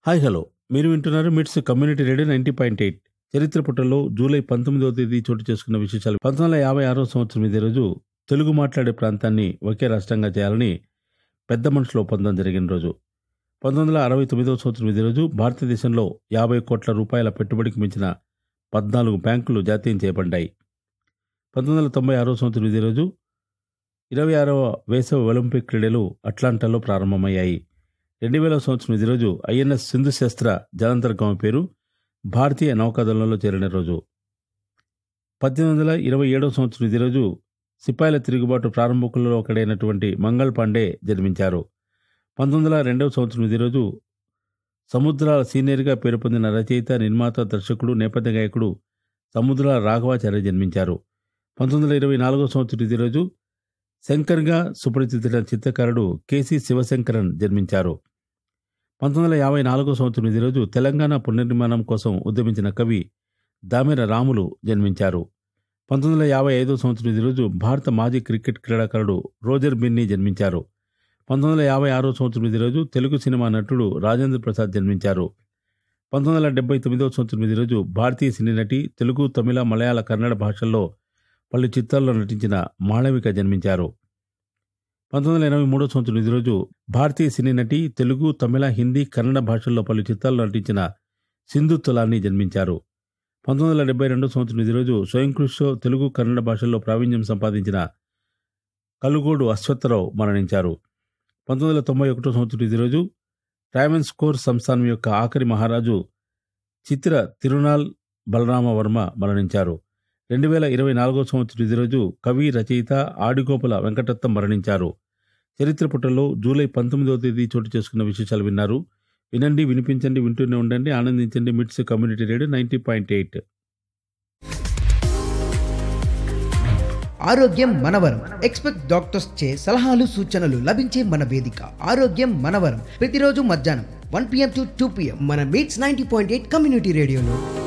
hi hello మీరు వింటున్నారు MITS community radio ninety point eight చరిత్ర పుటల్లో జూలై పంతొమ్మిదవ తేదీ చోటు చేసుకున్న విశేషాలు పంతొమ్మిది వందల యాభై ఆరో సంవత్సరం ఇదే రోజు తెలుగు మాట్లాడే ప్రాంతాన్ని ఒకే రాష్ట్రంగా చేయాలని పెద్ద మనుషుల ఒప్పందం జరిగిన రోజు పంతొమ్మిది వందల అరవై తొమ్మిదవ సంవత్సరం ఇదే రోజు భారతదేశంలో యాభై కోట్ల రూపాయల పెట్టుబడికి మించిన పద్నాలుగు బ్యాంకులు జాతీయం చేయబడ్డాయి పంతొమ్మిది వందల తొంభై ఆరో సంవత్సరం ఇదే రోజు ఇరవై ఆరవ వేసవి ఒలింపిక్ క్రీడలు అట్లాంటాలో ప్రారంభమయ్యాయి రెండు వేల సంవత్సరం ఇదే రోజు ఐఎన్ఎస్ సింధు శస్త్ర జలాంతర్గామి పేరు భారతీయ నౌకాదళంలో చేరిన రోజు పద్దెనిమిది వందల ఇరవై ఏడవ సంవత్సరం ఇదే రోజు సిపాయిల తిరుగుబాటు ప్రారంభకులలో ఒకడైనటువంటి మంగళ్ పాండే జన్మించారు పంతొమ్మిది వందల రెండవ సంవత్సరం ఇదే రోజు సముద్రాల సీనియర్గా పేరు పొందిన రచయిత నిర్మాత దర్శకుడు నేపథ్య గాయకుడు సముద్రాల రాఘవాచార్య జన్మించారు పంతొమ్మిది వందల ఇరవై నాలుగవ సంవత్సరం ఇదే రోజు శంకర్గా సుపరిచితుడైన చిత్రకారుడు కెసి శివశంకరన్ జన్మించారు పంతొమ్మిది వందల యాభై నాలుగో సంవత్సరం ఇదే రోజు తెలంగాణ పునర్నిర్మాణం కోసం ఉద్యమించిన కవి దామెర రాములు జన్మించారు పంతొమ్మిది వందల యాభై ఐదో సంవత్సరం ఇదే రోజు భారత మాజీ క్రికెట్ క్రీడాకారుడు రోజర్ బిన్నీ జన్మించారు పంతొమ్మిది వందల యాభై ఆరో సంవత్సరం ఇదే రోజు తెలుగు సినిమా నటుడు రాజేంద్ర ప్రసాద్ జన్మించారు పంతొమ్మిది వందల డెబ్బై తొమ్మిదవ సంవత్సరం ఇదే రోజు భారతీయ సినీ నటి తెలుగు తమిళ మలయాళ కన్నడ భాషల్లో పలు చిత్రాల్లో నటించిన మాళవిక జన్మించారు పంతొమ్మిది వందల ఎనభై మూడో సంవత్సరం ఇదే రోజు భారతీయ సినీ నటి తెలుగు తమిళ హిందీ కన్నడ భాషల్లో పలు చిత్రాల్లో నటించిన సింధు తులాని జన్మించారు పంతొమ్మిది వందల డెబ్బై రెండో సంవత్సరం ఇదే రోజు స్వయం కృషితో తెలుగు కన్నడ భాషల్లో ప్రావీణ్యం సంపాదించిన కలుగోడు అశ్వత్థరావు మరణించారు పంతొమ్మిది వందల తొంభై ఒకటో సంవత్సరం ఇదే రోజు ట్రావెన్ స్కోర్ సంస్థానం యొక్క ఆఖరి మహారాజు చిత్ర తిరునాల్ బలరామ వర్మ మరణించారు రెండు వేల ఇరవై నాలుగో సంవత్సరం ఇదే రోజు కవి రచయిత ఆడిగోపుల వెంకటత్తం మరణించారు చరిత్ర పుటల్లో జూలై పంతొమ్మిదవ తేదీ చోటు చేసుకున్న విశేషాలు విన్నారు వినండి వినిపించండి వింటూనే ఉండండి ఆనందించండి MITS community radio ninety point eight ఆరోగ్యం మనవరం ఎక్స్పెక్ట్ డాక్టర్స్ చే సలహాలు సూచనలు లభించే మన వేదిక ఆరోగ్యం మనవరం ప్రతిరోజు మధ్యాహ్నం one PM to two PM మన MITS ninety point eight community రేడియోలో